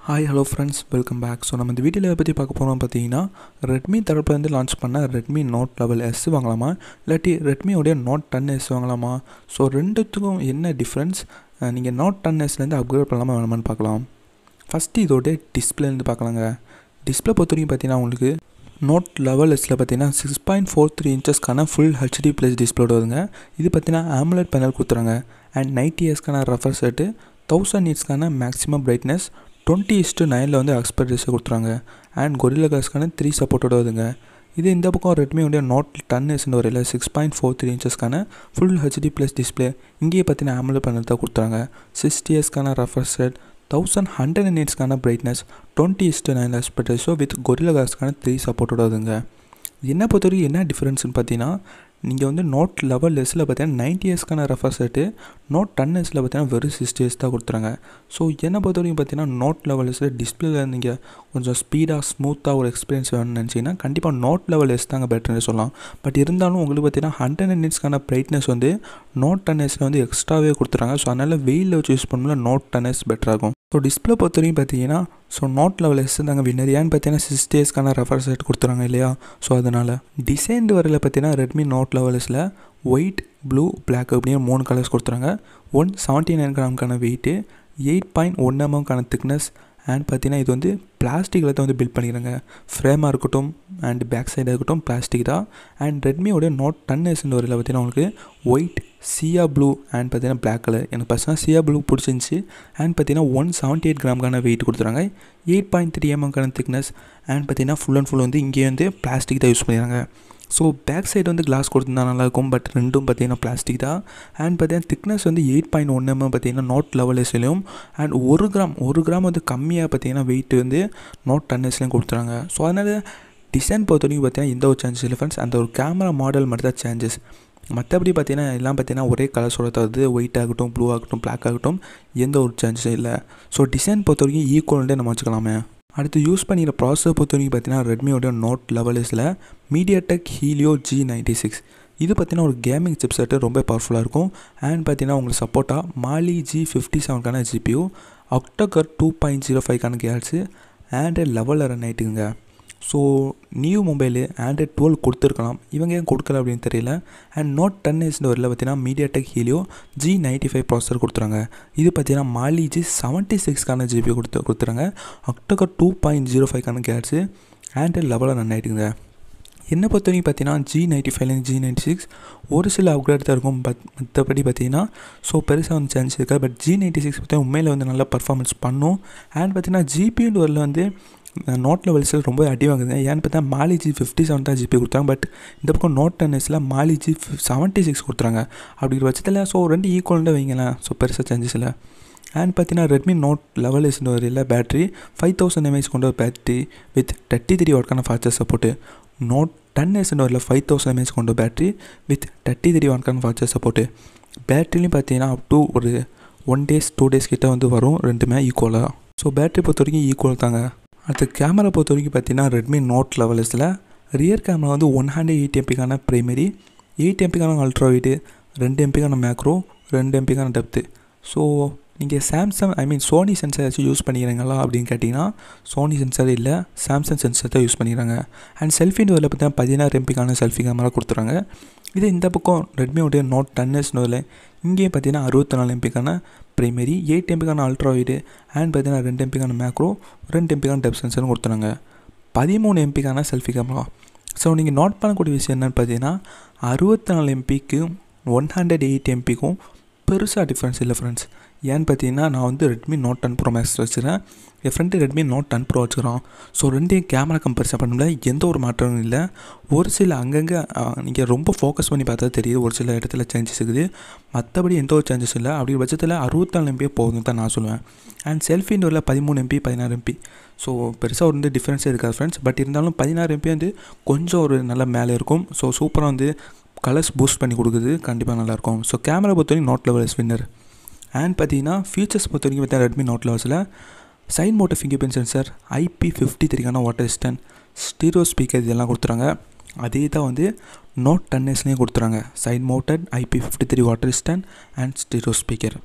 hi hello friends welcome back so நம்ம இந்த வீடியோவில் பற்றி பார்க்க போகிறோம் பார்த்தீங்கன்னா ரெட்மி தரப்புலேருந்து லான்ச் பண்ண ரெட்மி நோட் லெவல் எஸ் வாங்கலாமா இல்லாட்டி ரெட்மியோடைய நோட் டென் எஸ் வாங்கலாமா ஸோ ரெண்டுத்துக்கும் என்ன டிஃப்ரென்ஸ் நீங்கள் நோட் டென் எஸ்லேருந்து அப்கிரேட் பண்ணலாமா வேணாமான்னு பார்க்கலாம் ஃபஸ்ட்டு இதோடைய டிஸ்பிளேலேருந்து பார்க்கலாங்க டிஸ்பிளே பொறுத்த வரைக்கும் பார்த்தீங்கன்னா உங்களுக்கு நோட் லெவல் எஸ்ஸில் பார்த்தீங்கன்னா சிக்ஸ் பாயிண்ட் ஃபோர் த்ரீ இன்ச்சஸ்க்கான ஃபுல் ஹெச்டி ப்ளஸ் டிஸ்பிளோட வருதுங்க இது பார்த்தீங்கன்னா ஆமுலட் பேனல் கொடுத்துறாங்க அண்ட் நைன்டி இயர்ஸ்க்கான ரெஃபர் செட்டு தௌசண்ட் நீட்ஸ்க்கான மேக்ஸிமம் பிரைட்னஸ் டுவெண்ட்டி இஸ்ட்டு நைனில் வந்து எக்ஸ்பர்ட் ரேஸை கொடுத்துறாங்க அண்ட் கொரில்லா கிளாஸ்க்கான த்ரீ சப்போர்ட்டோட வருதுங்க இது இந்த பக்கம் ரெட்மியோடைய நோட் டென் எஸ்ன்னு வரையில் சிக்ஸ் பாயிண்ட் ஃபோர் த்ரீ இன்ச்சஸ்க்கான ஃபுல் ஹெச்டி ப்ளஸ் டிஸ்பிளே இங்கேயே பார்த்தீங்கன்னா ஆமுலட் பேனல் தான் கொடுத்துறாங்க சிக்ஸ்டி இயர்ஸ்க்கான ரெஃபர் செட் தௌசண்ட் ஹண்ட்ரட் நிட்ஸ்க்கான brightness twenty is to nine aspect ratio with Gorilla கிளாஸ்க்கான த்ரீ சப்போர்ட்டோட வருதுங்க என்ன பொறுத்தவரைக்கும் என்ன டிஃப்ரென்ஸ்னு பார்த்தீங்கன்னா நீங்கள் வந்து நோட் லெவல் எஸ்ஸில் பார்த்தீங்கன்னா நைன்டி இயர்ஸ்க்கான ரெஃபர் செட்டு நோட் டென் எஸ்ஸில் பார்த்தீங்கன்னா வெறும் சிக்ஸ்டி இயர்ஸ் தான் கொடுத்துறாங்க ஸோ என்னை பொறுத்த வரைக்கும் பார்த்தீங்கன்னா நோட் லெவல் எஸ்ஸில் டிஸ்பிளேல நீங்கள் கொஞ்சம் ஸ்பீடாக ஸ்மூத்தாக ஒரு எக்ஸ்பீரியன்ஸ் வேணும்னு நினச்சிங்கன்னா கண்டிப்பாக நோட் லெவல் எஸ் தாங்க பெட்டர்னு சொல்லலாம் பட் இருந்தாலும் உங்களுக்கு பார்த்தீங்கன்னா ஹண்ட்ரட் மினிட்ஸ்க்கான பிரைட்னஸ் வந்து நோட் டென் எஸ்ஸில் வந்து எக்ஸ்ட்ராவே கொடுத்துறாங்க ஸோ அதனால் வெயிலில் வச்சு யூஸ் பண்ணல நோட் டென் எஸ் பெட்டராகும் ஸோ டிஸ்பிளே பொறுத்த வரைக்கும் பார்த்தீங்கன்னா ஸோ நோட் லெவல் எஸ் தாங்க வின்னர் ஏன்னு பார்த்தீங்கன்னா சிக்ஸ் டேஸ்க்கான ரெஃபர் செட் கொடுத்துறாங்க இல்லையா ஸோ அதனால் டிசைன் வரையில் பார்த்தீங்கன்னா ரெட்மி நோட் லெவல்ஸில் ஒயிட் ப்ளூ பிளாக் அப்படின்னு மூணு கலர்ஸ் கொடுத்துறாங்க ஒன் செவன்ட்டி நைன் கிராமுக்கான வெயிட்டு எயிட் பாயிண்ட் ஒன் எம்எம்க்கான திக்னஸ் அண்ட் பார்த்தீங்கன்னா இது வந்து பிளாஸ்டிக்கில் தான் வந்து பில்ட் பண்ணிக்கிறாங்க ஃப்ரேமாக இருக்கட்டும் அண்ட் பேக் சைடாக இருக்கட்டும் பிளாஸ்டிக் தான் அண்ட் ரெட்மியோட நோட் டென் எஸ்ன்ற வரையில் பார்த்தீங்கன்னா உங்களுக்கு ஒயிட் சியா ப்ளூ அண்ட் பார்த்தீங்கன்னா பிளாக் கலர் எனக்கு பர்சனலாக சியா ப்ளூ பிடிச்சிருந்துச்சி அண்ட் பார்த்தீங்கன்னா ஒன் செவன்ட்டி எயிட் கிராமுக்கான வெயிட் கொடுத்துறாங்க எயிட் பாயிண்ட் த்ரீ எம்எம்க்கான திக்னஸ் அண்ட் பார்த்தீங்கன்னா ஃபுல் அண்ட் ஃபுல் வந்து இங்கே வந்து பிளாஸ்டிக் தான் யூஸ் பண்ணிடுறாங்க ஸோ பேக் சைடு வந்து கிளாஸ் கொடுத்துருந்தா நல்லாயிருக்கும் பட் ரெண்டும் பார்த்தீங்கன்னா பிளாஸ்டிக் தான் அண்ட் பார்த்தீங்கன்னா திக்னஸ் வந்து எயிட் பாயிண்ட் ஒன் எம்எம் பார்த்தீங்கன்னா நோட் லெவல் எஸ்லையும் அண்ட் ஒரு கிராம் ஒரு கிராம் வந்து கம்மியாக பார்த்தீங்கன்னா வெயிட் வந்து நோட் டென் எஸ்லையும் கொடுத்துறாங்க ஸோ அதனால் டிசைன் பொறுத்த வரைக்கும் பார்த்தீங்கன்னா எந்த ஒரு சேஞ்சஸ் இல்லை ஃப்ரெண்ட்ஸ் அந்த ஒரு கேமரா மாடல் மட்டும் தான் சேஞ்சஸ் மற்றபடி பார்த்தீங்கன்னா எல்லாம் பார்த்தீங்கன்னா ஒரே கலர்ஸோட தவிர்த்து ஒயிட் ஆகட்டும் ப்ளூ ஆகட்டும் பிளாக் ஆகட்டும் எந்த ஒரு சேஞ்சஸும் இல்லை ஸோ டிசைன் பொறுத்த வரைக்கும் ஈக்குவல்ட்டே நம்ம வச்சுக்கலாமே அடுத்து யூஸ் பண்ணிக்கிற ப்ராசஸர் பொறுத்த வரைக்கும் பார்த்தீங்கன்னா ரெட்மியோட நோட் லெவல்ஸில் MediaTek Helio G ninety six இது பார்த்தீங்கன்னா ஒரு கேமிங் சிப் செட்டு ரொம்ப பவர்ஃபுல்லாக இருக்கும் அண்ட் பார்த்தீங்கன்னா உங்களுக்கு சப்போர்ட்டாக மாலி ஜி ஃபிஃப்டி செவனுக்கான GPU octa core two point zero ஃபைவ்க்கான கேர்ஸு ஆண்ட்ராய்ட் லெவலில் ரன் ஆகிட்டுங்க so new mobile Android twelve கொடுத்துருக்கலாம் இவங்க ஏன் கொடுக்கல அப்படின்னு தெரியல அண்ட் நோட் டென் எஸ்னு வரல பார்த்தீங்கன்னா MediaTek Helio G ninety five processor கொடுத்துறாங்க இது பார்த்தீங்கன்னா மாலி ஜி செவன்ட்டி சிக்ஸ்க்கான ஜிபி கொடுத்து கொடுத்துறாங்க அக்டோபர் டூ பாயிண்ட் ஜீரோ ஃபைவ்க்கான கேட்ஸு ஆண்ட்ராய்ட் லெவலில் ரன் ஆகிட்டுங்க என்ன பொறுத்த வரைக்கும் பார்த்தீங்கன்னா ஜி நைன்ட்டி ஃபைவ்லேருந்து ஜி நைன்ட்டி சிக்ஸ் ஒரு சில அப்கிரேட் தான் இருக்கும் பட் மற்றபடி பார்த்தீங்கன்னா ஸோ பெருசாக வந்து சான்ஸ் இருக்காது பட் ஜி நைன்ட்டி சிக்ஸ் பார்த்தீங்கன்னா உண்மையில் வந்து நல்லா பர்ஃபார்மன்ஸ் பண்ணும் அண்ட் பார்த்தீங்கன்னா ஜிபின்னு வரல வந்து நோட் லெவல்ஸில் ரொம்ப அடி வாங்குது ஏன்னு பார்த்தா மாலி ஜி ஃபிஃப்டி செவன் தான் ஜிபி கொடுத்தாங்க பட் இந்த பக்கம் நோட் டென்எஸில் மாலி ஜி செவன்ட்டி சிக்ஸ் கொடுத்துறாங்க அப்படிங்கிற பட்சத்தில் ஸோ ரெண்டு ஈக்குவல்டாக வைங்களேன் ஸோ பெருசாக சேஞ்சஸ் இல்லை அண்ட் பார்த்தீங்கன்னா ரெட்மி நோட் லெவல் எஸ்னு வரையில் பேட்டரி ஃபைவ் தௌசண்ட் எம்ஏஹெச் கொண்ட பேட்டரி வித் தேர்ட்டி த்ரீ வாட்க்கான ஃபாஸ்டர் சப்போர்ட்டு நோட் டென் எஸ்னு வரையில் ஃபைவ் தௌசண்ட் எம்ஏஹெச் கொண்ட பேட்டரி வித் தேர்ட்டி த்ரீ வாட்க்கான ஃபாஸ்டர் சப்போர்ட்டு பேட்டரிலையும் பார்த்தீங்கன்னா அப் டு ஒரு ஒன் டேஸ் டூ டேஸ் கிட்ட வந்து வரும் ரெண்டுமே ஈக்குவலாக ஸோ பேட்டரி பொறுத்த வரைக்கும் ஈக்குவல் தாங்க அடுத்து கேமரா பொறுத்த வரைக்கும் பார்த்தீங்கன்னா ரெட்மி நோட் லெவல்ஸில் ரியர் கேமரா வந்து ஒன் ஹண்ட்ரட் எயிட் எம்பிக்கான ப்ரைமரி எயிட் எம்பிக்கான அல்ட்ரா வைடு ரெண்டு எம்பிக்கான மேக்ரோ ரெண்டு எம்பிக்கான டெப்த்து ஸோ நீங்கள் Samsung I mean Sony sensor ஏதாச்சும் யூஸ் பண்ணிக்கிறீங்களா அப்படின்னு கேட்டிங்கன்னா சோனி சென்சார் இல்லை சாம்சங் சென்சார் தான் யூஸ் பண்ணிக்கிறாங்க அண்ட் செல்ஃபின்னு வரல பார்த்தீங்கன்னா பதினாறு எம்பிக்கான செல்ஃபி கேமரா கொடுத்துறாங்க இது இந்த பக்கம் ரெட்மியோடைய நோட் டென்எஸ்னு வரல இங்கேயும் பார்த்தீங்கன்னா அறுபத்தி நாலு எம்பிக்கான ப்ரைமரி எயிட் எம்பிக்கான அல்ட்ரா வைடு அண்ட் பார்த்தீங்கன்னா ரெண்டு எம்பிக்கான மேக்ரோ ரெண்டு எம்பிக்கான டெப் சென்சர்னு கொடுத்துறாங்க பதிமூணு எம்பிக்கான செல்ஃபி கேமரா ஸோ நீங்கள் நோட் பண்ணக்கூடிய விஷயம் என்னென்னு பார்த்தீங்கன்னா அறுபத்தி நாலு எம்பிக்கும் ஒன் ஹண்ட்ரட் எயிட் எம்பிக்கும் பெருசாக டிஃப்ரென்ஸ் இல்லை ஃப்ரெண்ட்ஸ் ஏன்னு பார்த்தீங்கன்னா நான் வந்து Redmi Note ten Pro Max வச்சுருக்கேன் என் friend Redmi Note ten Pro வச்சுக்கிறோம் ஸோ ரெண்டையும் கேமரா கம்பேரிசன் பண்ணல எந்த ஒரு மாற்றமும் இல்லை ஒரு சில அங்கங்கே நீங்கள் ரொம்ப ஃபோக்கஸ் பண்ணி பார்த்தா தெரியுது ஒரு சில இடத்துல சேஞ்சஸ் இருக்குது மற்றபடி எந்த ஒரு சேஞ்சஸ் இல்லை அப்படி பட்சத்தில் அறுபத்தாலு எம்பியே போதும் தான் நான் சொல்லுவேன் அண்ட் செல்ஃபின்னு வரல பதிமூணு எம்பி பதினாறு எம்பி ஸோ பெருசாக வந்து டிஃப்ரென்ஸே இருக்காது ஃப்ரெண்ட்ஸ் பட் இருந்தாலும் பதினாறு எம்பி வந்து கொஞ்சம் ஒரு நல்ல மேலே இருக்கும் ஸோ சூப்பராக வந்து கலர்ஸ் பூஸ்ட் பண்ணி கொடுக்குது கண்டிப்பாக நல்லாயிருக்கும் ஸோ கேமரா பொறுத்த வரைக்கும் நோட் லெவல் வின்னர் அண்ட் பார்த்தீங்கன்னா ஃபீச்சர்ஸ் பொறுத்த வரைக்கும் பார்த்தீங்கன்னா ரெட்மி நோட் லெவல்ஸில் side mounted fingerprint sensor IP fifty த்ரீக்கான வாட்டர் ஸ்டன் ஸ்டீரோ ஸ்பீக்கர் இதெல்லாம் கொடுத்துறாங்க அதே தான் வந்து நோட் டென் எஸ்லேயும் கொடுத்துறாங்க side mounted IP fifty three water ஸ்டன் and stereo speaker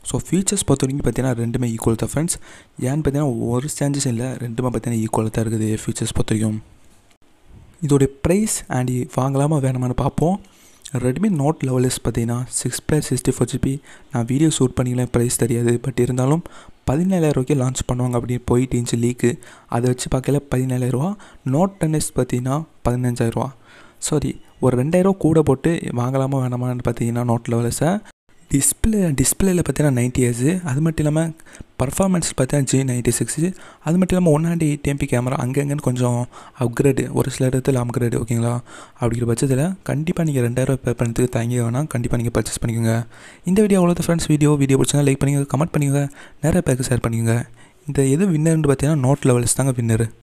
so features பொறுத்த வரைக்கும் பார்த்தீங்கன்னா ரெண்டுமே ஈக்குவல் தான் ஃப்ரெண்ட்ஸ் ஏன்னு பார்த்தீங்கன்னா ஒரு சேஞ்சஸ் இல்லை ரெண்டுமே பார்த்தீங்கன்னா ஈக்குவல் தான் இருக்குது ஃபீச்சர்ஸ் பொறுத்த வரைக்கும் இதோடைய ப்ரைஸ் அண்ட் வாங்கலாமா வேணாமான்னு பார்ப்போம் ரெட்மி நோட் லெவல்ஸ் பார்த்தீங்கன்னா six plus sixty four GB நான் வீடியோ ஷூட் பண்ணிக்கலாம் ப்ரைஸ் தெரியாது பட் இருந்தாலும் பதினேழாயிரரூவாய்க்கு லான்ச் பண்ணுவாங்க அப்படின்னு போயிட்டு இருந்துச்சு லீக்கு அதை வச்சு பார்க்கல பதினேழாயிரரூவா நோட் டென் எஸ் பார்த்தீங்கன்னா பதினஞ்சாயிரரூவா சாரி ஒரு ரெண்டாயிரரூவா கூட போட்டு வாங்கலாமா வேணாமான்னு பார்த்தீங்கன்னா நோட் லெவல்ஸை டிஸ்பிளே டிஸ்பிளேயில் பார்த்தீங்கன்னா நைன்ட்டி இயர்ஸு அது மட்டும் இல்லாமல் பர்ஃபார்மன்ஸ் பார்த்தீங்கன்னா ஜி நைன்ட்டி சிக்ஸு அது மட்டும் இல்லாமல் one hundred eight MP camera அங்கங்கன்னு கொஞ்சம் அப்கிரேடு ஒரு சில இடத்துல அப்கிரேடு ஓகேங்களா அப்படிங்கிற பட்சத்தில் கண்டிப்பாக நீங்கள் ரெண்டாயிரம் பே பண்ணுறதுக்கு தாங்கி வேணால் கண்டிப்பாக நீங்கள் பர்ச்சேஸ் பண்ணிக்கோங்க இந்த வீடியோ அவ்வளோ ஃப்ரெண்ட்ஸ் வீடியோ வீடியோ பிடிச்சா லைக் பண்ணிக்கோங்க கமெண்ட் பண்ணிக்கோங்க நிறைய பேருக்கு ஷேர் பண்ணிக்கோங்க இந்த எது வின்னர்னு பார்த்தீங்கன்னா நோட் லெவல்ஸ் தாங்க வின்னர்